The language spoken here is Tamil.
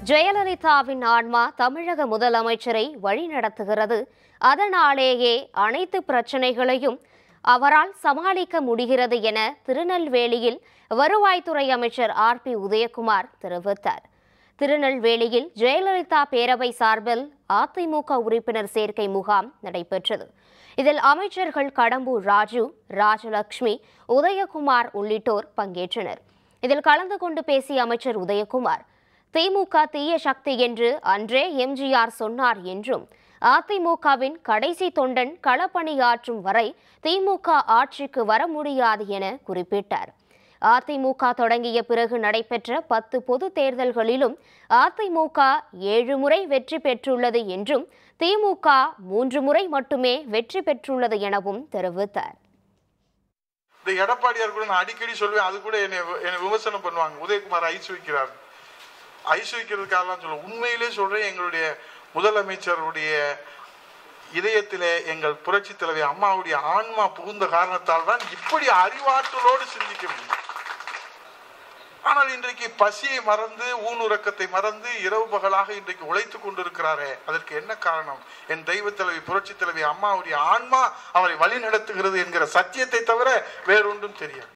ஜெயலலிதாவின் ஆன்மா தமிழக முதலமைச்சரை வழிநடத்துகிறது அதனாலேயே அனைத்து பிரச்சனைகளையும் அவரால் சமாளிக்க முடிகிறது என திருநெல்வேலியில் வருவாய்த்துறை அமைச்சர் ஆர் பி உதயகுமார் தெரிவித்தார் திருநெல்வேலியில் ஜெயலலிதா பேரவை சார்பில் அதிமுக உறுப்பினர் சேர்க்கை முகாம் நடைபெற்றது இதில் அமைச்சர்கள் கடம்பூர் ராஜு ராஜலட்சுமி உதயகுமார் உள்ளிட்டோர் பங்கேற்றனர் இதில் கலந்து கொண்டு பேசிய அமைச்சர் உதயகுமார் திமுக தீய சக்தி என்று அன்றே எம்ஜிஆர் சொன்னார் என்றும் அதிமுகவின் கடைசி தொண்டன் களப்பணியாற்றும் வரை திமுக ஆட்சிக்கு வர முடியாது என குறிப்பிட்டார் அதிமுக தொடங்கிய பிறகு நடைபெற்ற பத்து பொது தேர்தல்களிலும் அதிமுக ஏழு முறை வெற்றி பெற்றுள்ளது என்றும் திமுக மூன்று முறை மட்டுமே வெற்றி பெற்றுள்ளது எனவும் தெரிவித்தார் இந்த எடப்பாடியார் கூட நான் அடிக்கடி சொல்லுவேன் அது கூட என்னை என்னை விமர்சனம் பண்ணுவாங்க உதயகுமார் ஐஸ் வைக்கிறார் ஐஸ் வைக்கிறதுக்காகலாம் சொல்ல உண்மையிலே சொல்றேன் எங்களுடைய முதலமைச்சருடைய இதயத்திலே எங்கள் புரட்சி தலைவி அம்மாவுடைய ஆன்மா புகுந்த காரணத்தால் தான் இப்படி அறிவாற்றலோடு சிந்திக்க முடியும் ஆனால் இன்றைக்கு பசியை மறந்து ஊனுறக்கத்தை மறந்து இரவு பகலாக இன்றைக்கு உழைத்துக் கொண்டிருக்கிறாரே அதற்கு என்ன காரணம் என் தெய்வ தலைவி புரட்சி தலைவி அம்மாவுடைய ஆன்மா அவரை வழி நடத்துகிறது என்கிற சத்தியத்தை தவிர வேறொன்றும் தெரியாது